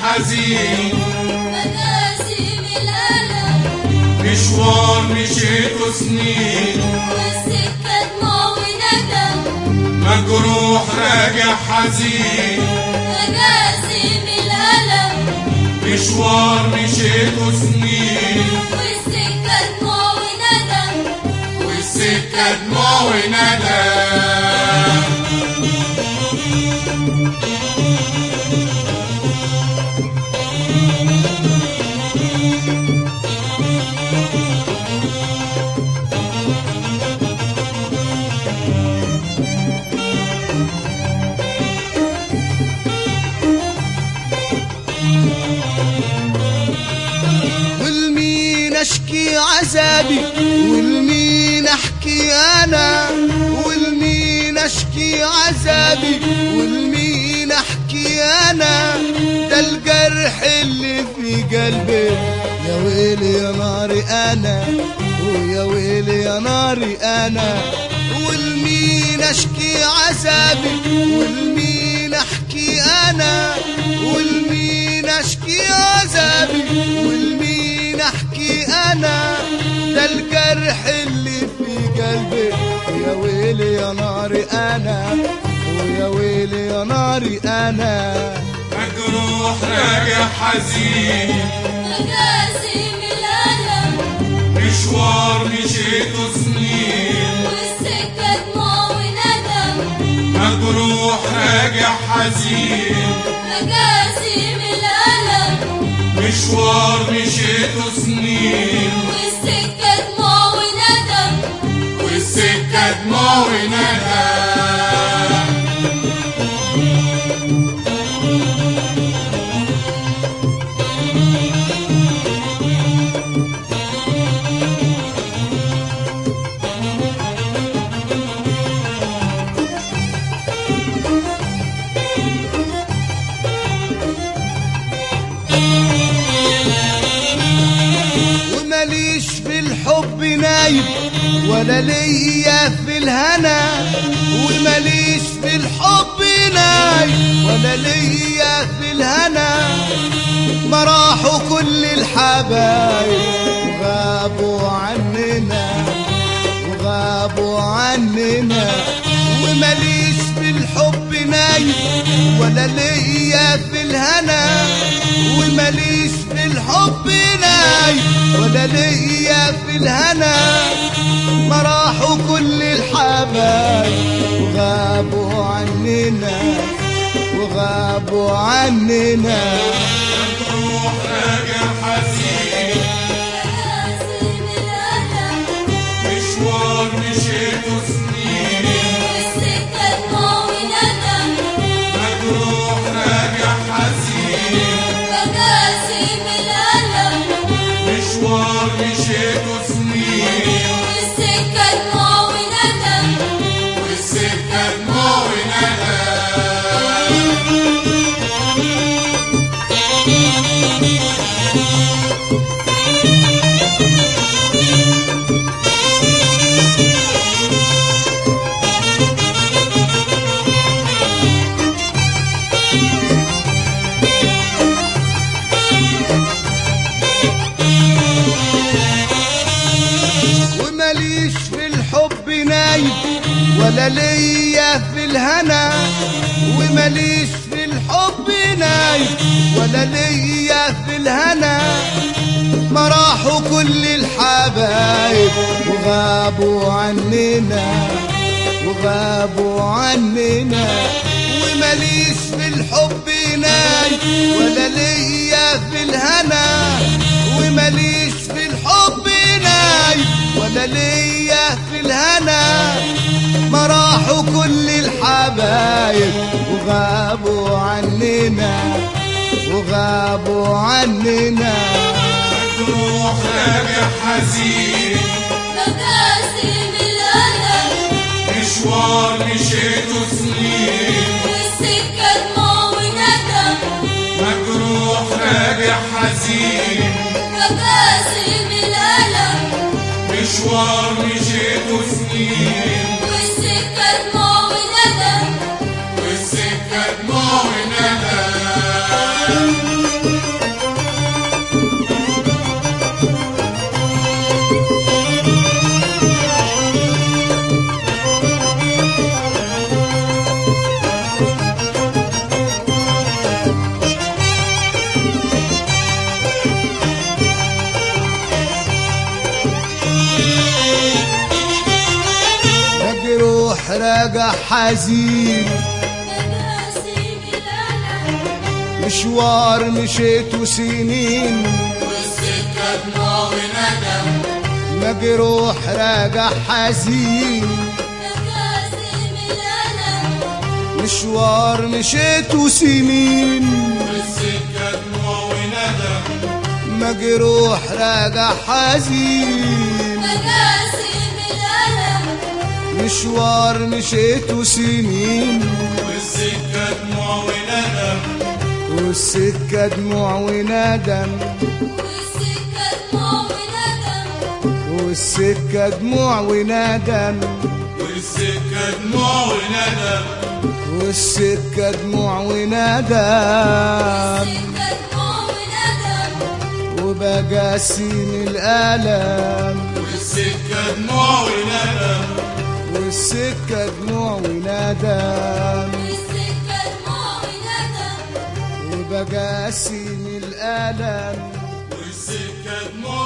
حزين مجاسم الألم مشوار مشيته سنين والسكة دموع وندم مجروح راجع حزين مجاسم الألم مشوار مشيته سنين والسكة دموع وندم والسكة دموع وندم والمين اشكي عذابي والمين احكي انا والمين اشكي عذابي والمين احكي انا ده الجرح اللي في قلبي يا ويلي يا ناري انا ويا ويلي يا ناري انا والمين اشكي عذابي والمين احكي انا والمين اشكي عذابي والمين احكي انا ده الجرح اللي في قلبي يا ويلي يا ناري انا ويا ويلي يا ناري انا مجروح راجع حزين مجاسم الألم مشوار مشيته سنين والسكة دموع وندم مجروح راجع حزين مجاسم الألم مشوار مشيته سنين والسكة دموع وندم والسكة دموع وندم ومليش في الحب نايم ولا ليا في الهنا ومليش في الحب نايم ولا ليا في الهنا ما راحوا كل الحبايب وغابوا عننا وغابوا عننا ومليش في الحب نايم ولا ليا في الهنا ومليش في الحب نايم ولا ليا في الهنا ما راحوا كل الحبايب وغابوا عننا وغابوا عننا مجروح راجع حزين مجاسم الألم مشوار مشيته سنين والسكة دموع وندم مجروح راجع حزين مجاسم الألم مشوار مشيته سنين والسكة دموع وندم والسكة دموع وندم ومليش في الحب نايم ولا ليا في الهنا ومليش في الحب نايم ولا ليا في الهنا ما راحوا كل الحبايب وغابوا عننا وغابوا عننا ومليش في الحب نايم ولا ليا في الهنا ومليش في الحب نايم ولا ليا في الهنا ما راحوا كل الحبايب وغابوا عننا وغابوا عننا مجروح راجع حزين مجاسم الألم مشوار مشيته سنين والسكة دموع وندم مجروح راجع حزين مجاسم الألم مشوار مشيته سنين والسكة دموع وندم والسكة دموع وندم راجع حزين مجاسم الألم مشوار مشيته سنين والسكة دموع وندم مجروح راجع حزين مجاسم الألم مشوار مشيته سنين والسكة دموع وندم مجروح راجع حزين مجاسم الألم مشوار مشيته سنين والسكة دموع وندم والسكة دموع وندم والسكة دموع وندم والسكة دموع وندم والسكة دموع وندم والسكة دموع وندم سكة دموع وندم وبجاسين الألم والسكة دموع وندم والسكة دموع وندم والسكة دموع وندم وبجاسين الألم والسكة دموع